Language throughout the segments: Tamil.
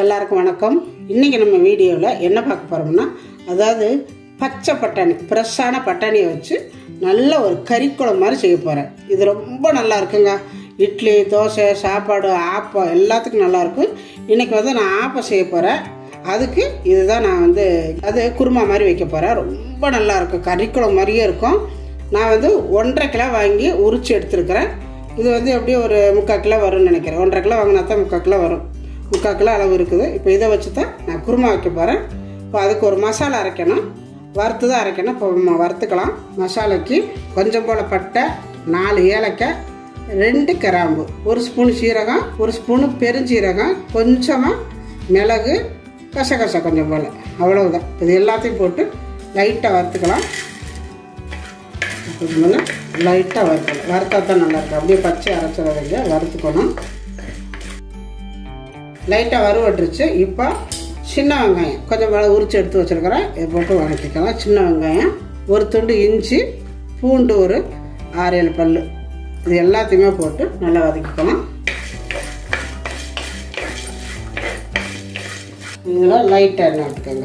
எல்லாருக்கும் வணக்கம் இன்னைக்கு நம்ம வீடியோவில் என்ன பார்க்க போகிறோம்னா அதாவது பச்சை பட்டாணி ஃப்ரெஷ்ஷான பட்டாணியை வச்சு நல்ல ஒரு கறிக்குழம்பு மாதிரி செய்ய போகிறேன் இது ரொம்ப நல்லா இருக்குங்க இட்லி தோசை சாப்பாடு ஆப்பம் எல்லாத்துக்கும் நல்லா இருக்கும் இன்னைக்கு வந்து நான் ஆப்பம் செய்ய போகிறேன் அதுக்கு இதுதான் நான் வந்து அது குருமா மாதிரி வைக்க போகிறேன் ரொம்ப நல்லா இருக்கும் கறிக்குழம்பு மாதிரியே இருக்கும் நான் வந்து ஒன்றரை கிலோ வாங்கி உரிச்சு எடுத்துருக்கிறேன் இது வந்து எப்படியும் ஒரு முக்கால் கிலோ வரும்னு நினைக்கிறேன் ஒன்றரை கிலோ வாங்கினா தான் முக்கால் கிலோ வரும் முக்கால் கிலோ அளவு இருக்குது இப்போ இதை வச்சு தான் நான் குருமா வைக்க போகிறேன் இப்போ அதுக்கு ஒரு மசாலா அரைக்கணும் வறுத்து தான் அரைக்கணும் இப்போ நம்ம வறுத்துக்கலாம் மசாலாக்கு கொஞ்சம் போல் பட்டை நாலு ஏலக்காய் ரெண்டு கிராம்பு ஒரு ஸ்பூன் சீரகம் ஒரு ஸ்பூனு பெருஞ்சீரகம் கொஞ்சமாக மிளகு கசகசா கொஞ்சம் போல் அவ்வளவுதான் இது எல்லாத்தையும் போட்டு லைட்டாக வறுத்துக்கலாம் இதுக்கு மேலே லைட்டாக வறுக்கணும் வறுத்தா தான் நல்லாயிருக்கும் அப்படியே பச்சை அரைச்சிடாதீங்க வறுத்துக்கணும் லைட்டாக வறுவட்டுருச்சு இப்போ சின்ன வெங்காயம் கொஞ்சம் மேலே உரிச்சு எடுத்து வச்சுருக்கிறேன் இதை போட்டு வதக்கிக்கலாம் சின்ன வெங்காயம் ஒரு துண்டு இஞ்சி பூண்டு ஒரு ஆறு ஏழு பல் இது எல்லாத்தையுமே போட்டு நல்லா வதக்கிக்கலாம் இதில் லைட்டாக எண்ணெய் விட்டுக்கோங்க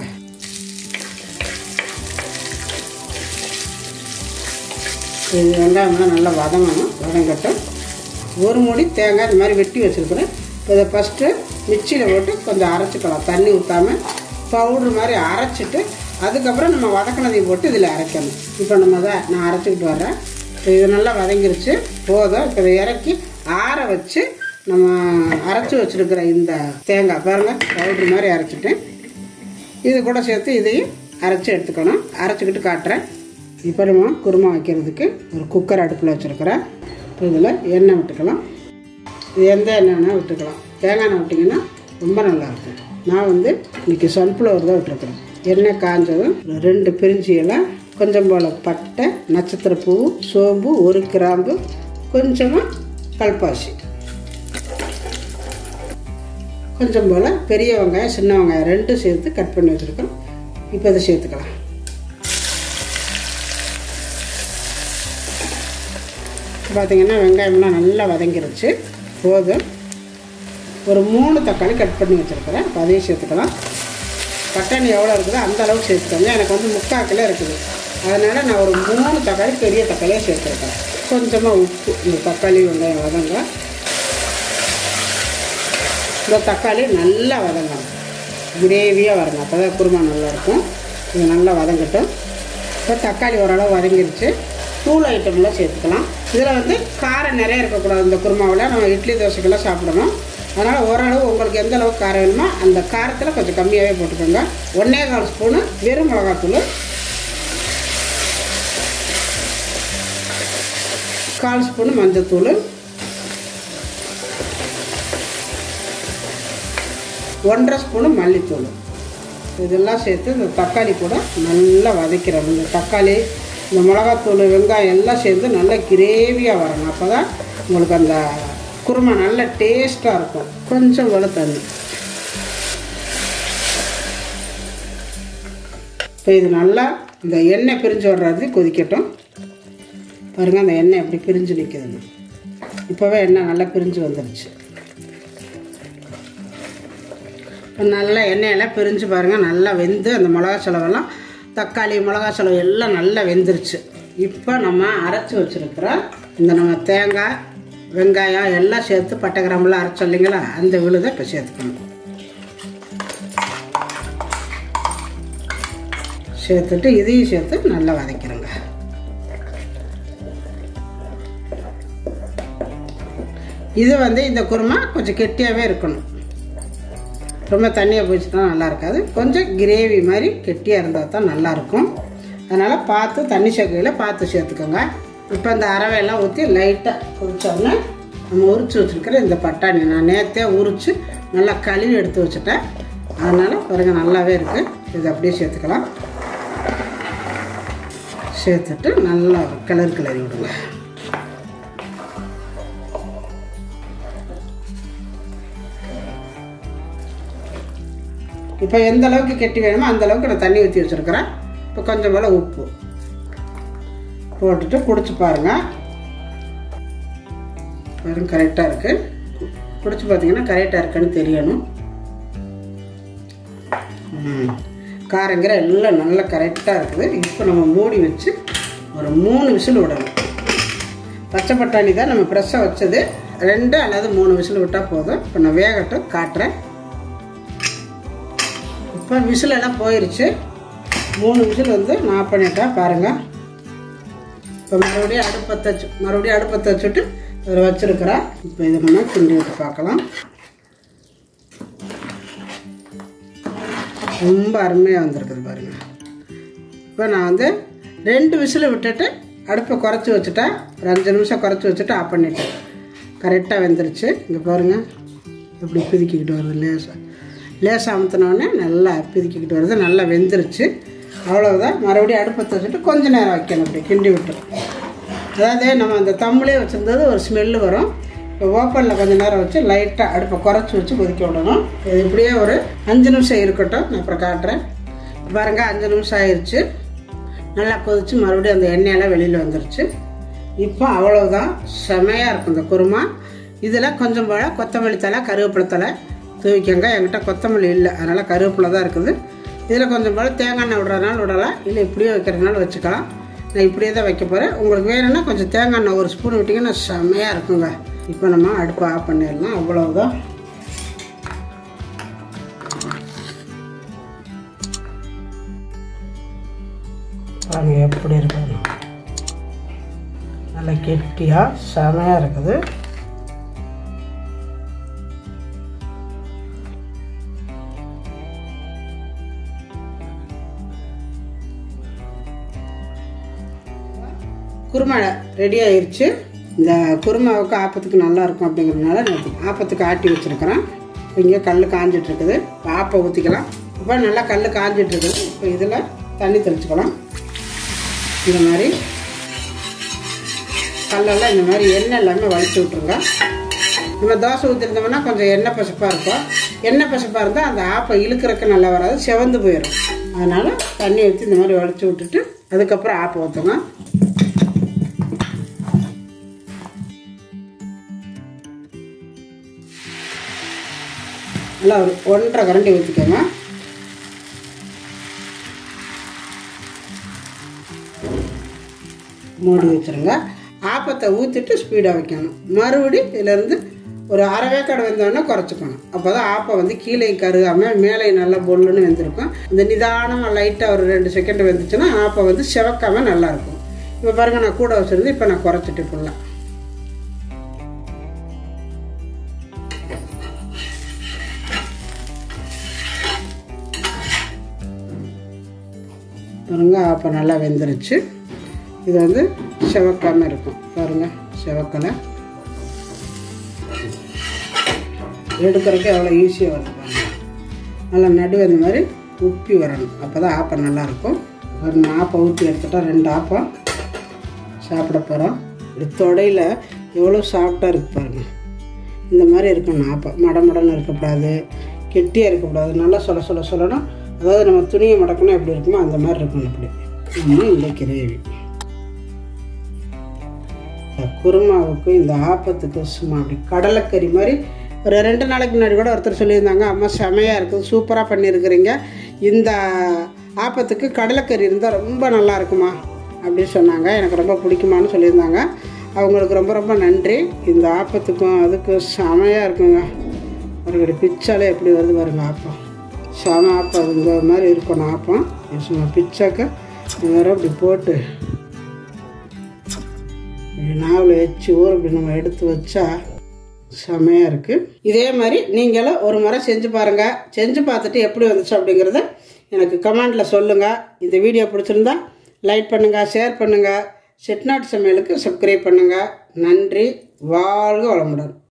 இது வெங்காயம்லாம் நல்லா வதங்கணும் வதங்கட்டும் ஒரு மூடி தேங்காய் இந்த மாதிரி வெட்டி வச்சுருக்குறேன் இதை ஃபஸ்ட்டு மிக்சியில் போட்டு கொஞ்சம் அரைச்சிக்கலாம் தண்ணி ஊற்றாமல் பவுட்ரு மாதிரி அரைச்சிட்டு அதுக்கப்புறம் நம்ம வதக்கினதையும் போட்டு இதில் அரைக்கணும் இப்போ நம்ம அதை நான் அரைச்சிக்கிட்டு வர்றேன் இப்போ இது நல்லா வதங்கிருச்சு போதும் இப்போ இதை இறக்கி ஆற வச்சு நம்ம அரைச்சி வச்சுருக்கிற இந்த தேங்காய் பாருங்கள் பவுட்ரு மாதிரி அரைச்சிட்டேன் இது கூட சேர்த்து இதையும் அரைச்சி எடுத்துக்கணும் அரைச்சிக்கிட்டு காட்டுறேன் இப்போ நம்ம குருமா வைக்கிறதுக்கு ஒரு குக்கர் அடுப்பில் வச்சுருக்கிறேன் இப்போ இதில் எண்ணெய் விட்டுக்கலாம் இது எந்த எண்ணெய்னா விட்டுக்கலாம் தேங்காய் எண்ணெய் விட்டிங்கன்னா ரொம்ப நல்லாயிருக்கும் நான் வந்து இன்றைக்கி சன்ஃப்ளவர் தான் விட்டுருக்குறேன் எண்ணெய் காஞ்சதும் ரெண்டு பிரிஞ்சி இலை கொஞ்சம் போல் பட்டை நட்சத்திர பூ சோம்பு ஒரு கிராம்பு கொஞ்சமாக கல்பாசி கொஞ்சம் போல் பெரிய வெங்காயம் சின்ன வெங்காயம் ரெண்டும் சேர்த்து கட் பண்ணி வச்சுருக்கோம் இப்போ இதை சேர்த்துக்கலாம் பார்த்தீங்கன்னா வெங்காயம்லாம் நல்லா வதங்கிருச்சு போதும் ஒரு மூணு தக்காளி கட் பண்ணி வச்சுருக்கிறேன் இப்போ அதையும் சேர்த்துக்கலாம் பட்டாணி எவ்வளோ இருக்குதோ அந்த அளவுக்கு சேர்த்துக்கோங்க எனக்கு வந்து முக்கால் கிலோ இருக்குது அதனால் நான் ஒரு மூணு தக்காளி பெரிய தக்காளியாக சேர்த்துருக்கேன் கொஞ்சமாக உப்பு இந்த தக்காளி வெங்காயம் வதங்க இந்த தக்காளி நல்லா வதங்கணும் கிரேவியாக வரணும் அப்போ தான் குருமா நல்லாயிருக்கும் இது நல்லா வதங்கட்டும் இப்போ தக்காளி ஓரளவு வதங்கிருச்சு தூள் ஐட்டம்லாம் சேர்த்துக்கலாம் இதில் வந்து காரம் நிறைய இருக்கக்கூடாது இந்த குருமாவில் நம்ம இட்லி தோசைக்கெல்லாம் சாப்பிடணும் அதனால் ஓரளவு உங்களுக்கு எந்த அளவுக்கு காரம் வேணுமோ அந்த காரத்தில் கொஞ்சம் கம்மியாகவே போட்டுக்கோங்க ஒன்றே கால் ஸ்பூனு வெறும் மிளகாத்தூள் கால் ஸ்பூனு மஞ்சத்தூள் ஒன்றரை ஸ்பூனு மல்லித்தூள் இதெல்லாம் சேர்த்து இந்த தக்காளி கூட நல்லா வதக்கிறோம் இந்த தக்காளி இந்த மிளகாத்தூள் வெங்காயம் எல்லாம் சேர்ந்து நல்லா கிரேவியாக வரணும் அப்போ தான் உங்களுக்கு அந்த குருமா நல்ல டேஸ்ட்டாக இருக்கும் கொஞ்சம் போல தண்ணி இப்போ இது நல்லா இந்த எண்ணெய் பிரிஞ்சு வர்றது கொதிக்கட்டும் பாருங்கள் அந்த எண்ணெய் எப்படி பிரிஞ்சு நிற்குதுன்னு இப்போவே எண்ணெய் நல்லா பிரிஞ்சு வந்துருச்சு இப்போ நல்லா எண்ணெயெல்லாம் பிரிஞ்சு பாருங்கள் நல்லா வெந்து அந்த மிளகா செலவெல்லாம் தக்காளி மிளகா செலவு எல்லாம் நல்லா வெந்துருச்சு இப்போ நம்ம அரைச்சி வச்சுருக்கிற இந்த நம்ம தேங்காய் வெங்காயம் எல்லாம் சேர்த்து பட்டை கிராம்பெல்லாம் அரைச்சோம் இல்லைங்களா அந்த விழுதை இப்போ சேர்த்துக்கணும் சேர்த்துட்டு இதையும் சேர்த்து நல்லா வதக்கிறோங்க இது வந்து இந்த குருமா கொஞ்சம் கெட்டியாகவே இருக்கணும் ரொம்ப தண்ணியாக போச்சுன்னா நல்லா இருக்காது கொஞ்சம் கிரேவி மாதிரி கெட்டியாக இருந்தால் தான் நல்லாயிருக்கும் அதனால் பார்த்து தண்ணி சேர்க்கையில் பார்த்து சேர்த்துக்கோங்க இப்போ இந்த அரவையெல்லாம் ஊற்றி லைட்டாக குடித்தோடனே நம்ம உரிச்சு வச்சுருக்கிற இந்த பட்டாணி நான் நேற்றே உரித்து நல்லா கழுவி எடுத்து வச்சுட்டேன் அதனால் பாருங்க நல்லாவே இருக்குது இது அப்படியே சேர்த்துக்கலாம் சேர்த்துட்டு நல்லா கிளறி கிளறி விடுங்க இப்போ எந்த அளவுக்கு கெட்டி வேணுமோ அந்த அளவுக்கு நான் தண்ணி ஊற்றி வச்சுருக்கிறேன் இப்போ கொஞ்சம் போல் உப்பு போட்டுட்டு குடிச்சு பாருங்கள் வெறும் கரெக்டாக இருக்குது குடிச்சு பார்த்தீங்கன்னா கரெக்டாக இருக்குன்னு தெரியணும் ம். காரங்கிற எல்லாம் நல்லா கரெக்டாக இருக்குது இப்போ நம்ம மூடி வச்சு ஒரு மூணு விசில் விடணும் பச்சை பட்டாணி தான் நம்ம ஃப்ரெஷ்ஷாக வச்சது ரெண்டு அல்லது மூணு விசில் விட்டால் போதும் இப்போ நான் வேகட்டும் காட்டுறேன் இப்போ விசில் எல்லாம் போயிருச்சு மூணு விசில் வந்து நான் ஆஃப் பண்ணிட்டேன் பாருங்கள் இப்போ மறுபடியும் அடுப்பத்தை வச்சு மறுபடியும் அடுப்பத்தை வச்சுட்டு அதில் வச்சுருக்கிறேன் இப்போ இதை நம்ம கிண்டி விட்டு பார்க்கலாம் ரொம்ப அருமையாக வந்திருக்குது பாருங்கள் இப்போ நான் வந்து ரெண்டு விசில் விட்டுட்டு அடுப்பை குறைச்சி வச்சுட்டேன் ஒரு அஞ்சு நிமிஷம் குறைச்சி வச்சுட்டு ஆஃப் பண்ணிட்டேன் கரெக்டாக வெந்துருச்சு இங்கே பாருங்கள் இப்படி பிதுக்கிக்கிட்டு வருது லேசாக லேசாக அமுத்தினோடனே நல்லா பிதுக்கிக்கிட்டு வருது நல்லா வெந்துருச்சு அவ்வளவுதான் மறுபடியும் அடுப்பத்தை வச்சுட்டு கொஞ்ச நேரம் வைக்கணும் இப்படி கிண்டி விட்டு அதாவது நம்ம அந்த தம்முலே வச்சுருந்தது ஒரு ஸ்மெல்லு வரும் இப்போ ஓப்பனில் கொஞ்ச நேரம் வச்சு லைட்டாக அடுப்பை குறைச்சி வச்சு கொதிக்க விடணும் இது இப்படியே ஒரு அஞ்சு நிமிஷம் இருக்கட்டும் நான் அப்புறம் காட்டுறேன் பாருங்க அஞ்சு நிமிஷம் ஆயிடுச்சு நல்லா கொதிச்சு மறுபடியும் அந்த எண்ணெயெல்லாம் வெளியில் வந்துருச்சு இப்போ அவ்வளவுதான் செமையாக இருக்கும் இந்த குருமா இதில் கொஞ்சம் போல கொத்தமல்லி தலை கருவேப்பிலை தலை தூவிக்கங்க என்கிட்ட கொத்தமல்லி இல்லை அதனால் கருவேப்பிலை தான் இருக்குது இதில் கொஞ்சம் போல் தேங்காய் எண்ணெய் விடுறதுனால விடலாம் இல்லை இப்படியே வைக்கிறதுனால வச்சுக்கலாம் நான் இப்படியே தான் வைக்க போகிறேன் உங்களுக்கு வேணும்னா கொஞ்சம் தேங்காய் எண்ணெய் ஒரு ஸ்பூன் விட்டிங்கன்னா செம்மையாக இருக்குங்க இப்போ நம்ம அடுப்பை ஆஃப் பண்ணிடலாம் அவ்வளவுதான் பாருங்க எப்படி இருக்கு நல்லா கெட்டியாக செமையாக இருக்குது குருமா ரெடி ஆயிருச்சு இந்த குருமாவுக்கு ஆப்பத்துக்கு நல்லா இருக்கும் அப்படிங்கிறதுனால நான் ஆப்பத்துக்கு ஆட்டி வச்சுருக்கிறேன் இங்கே கல் காஞ்சிட்டு இருக்குது இப்போ ஆப்பை ஊற்றிக்கலாம் இப்போ நல்லா கல் காஞ்சிட்டு இருக்குது இப்போ இதில் தண்ணி தெளிச்சுக்கலாம் இந்த மாதிரி கல்லெல்லாம் இந்த மாதிரி எண்ணெய் எல்லாமே வலிச்சு விட்ருங்க நம்ம தோசை ஊற்றிருந்தோம்னா கொஞ்சம் எண்ணெய் பசப்பாக இருக்கும் எண்ணெய் பசப்பாக இருந்தால் அந்த ஆப்பை இழுக்கிறதுக்கு நல்லா வராது செவந்து போயிடும் அதனால் தண்ணி ஊற்றி இந்த மாதிரி வலிச்சு விட்டுட்டு அதுக்கப்புறம் ஆப்பை ஊற்றுங்க நல்லா ஒரு ஒன்றரை கரண்டி ஊற்றிக்கோங்க மூடி வச்சுருங்க ஆப்பத்தை ஊற்றிட்டு ஸ்பீடாக வைக்கணும் மறுபடி இதிலேருந்து ஒரு அரை வேக்காடு வெந்தோடனே குறைச்சிக்கணும் அப்போ தான் ஆப்பை வந்து கீழே கருகாமல் மேலே நல்லா பொல்லுன்னு வெந்திருக்கும் இந்த நிதானமாக லைட்டாக ஒரு ரெண்டு செகண்ட் வெந்துச்சுன்னா ஆப்பை வந்து செவக்காமல் நல்லாயிருக்கும் இப்போ பாருங்கள் நான் கூட வச்சுருந்து இப்போ நான் குறைச்சிட்டு ஃபுல்லாக பாருங்க அப்போ நல்லா வெந்துருச்சு இது வந்து செவக்காமல் இருக்கும் பாருங்க செவக்கலை எடுக்கிறதுக்கு எவ்வளோ ஈஸியாக வருது பாருங்க நல்லா நடுவு இந்த மாதிரி உப்பி வரணும் அப்போ தான் ஆப்பம் நல்லாயிருக்கும் ஒரு ஆப்பம் ஊற்றி எடுத்துட்டா ரெண்டு ஆப்பம் சாப்பிட போகிறோம் இப்படி தொடையில் எவ்வளோ சாஃப்டாக இருக்கு பாருங்க இந்த மாதிரி இருக்கணும் ஆப்பம் மடமடன்னு இருக்கக்கூடாது கெட்டியாக இருக்கக்கூடாது நல்லா சொல்ல சொல்ல சொல்லணும் அதாவது நம்ம துணியை மடக்கணும் எப்படி இருக்குமோ அந்த மாதிரி இருக்கணும் இப்படி நம்ம இந்த கிரேவி இந்த குருமாவுக்கும் இந்த ஆப்பத்துக்கும் சும்மா அப்படி கடலைக்கறி மாதிரி ஒரு ரெண்டு நாளைக்கு முன்னாடி கூட ஒருத்தர் சொல்லியிருந்தாங்க அம்மா செமையாக இருக்குது சூப்பராக பண்ணியிருக்கிறீங்க இந்த ஆப்பத்துக்கு கடலைக்கறி இருந்தால் ரொம்ப நல்லா இருக்குமா அப்படின்னு சொன்னாங்க எனக்கு ரொம்ப பிடிக்குமான்னு சொல்லியிருந்தாங்க அவங்களுக்கு ரொம்ப ரொம்ப நன்றி இந்த ஆப்பத்துக்கும் அதுக்கும் செமையாக இருக்குங்க ஒரு பிச்சாலே எப்படி வருது பாருங்க ஆப்பம் செம ஆப்பம் இந்த மாதிரி இருக்கணும் ஆப்பம் இது சும்மா பிச்சாக்க வேறு அப்படி போட்டு நாவில் வச்சு ஊற இப்படி நம்ம எடுத்து வச்சா செமையாக இருக்குது இதே மாதிரி நீங்களும் ஒரு முறை செஞ்சு பாருங்கள் செஞ்சு பார்த்துட்டு எப்படி வந்துச்சு அப்படிங்கிறத எனக்கு கமெண்டில் சொல்லுங்கள் இந்த வீடியோ பிடிச்சிருந்தா லைக் பண்ணுங்கள் ஷேர் பண்ணுங்கள் செட்நாட் சமையலுக்கு சப்ஸ்கிரைப் பண்ணுங்கள் நன்றி வாழ்க வளமுடன்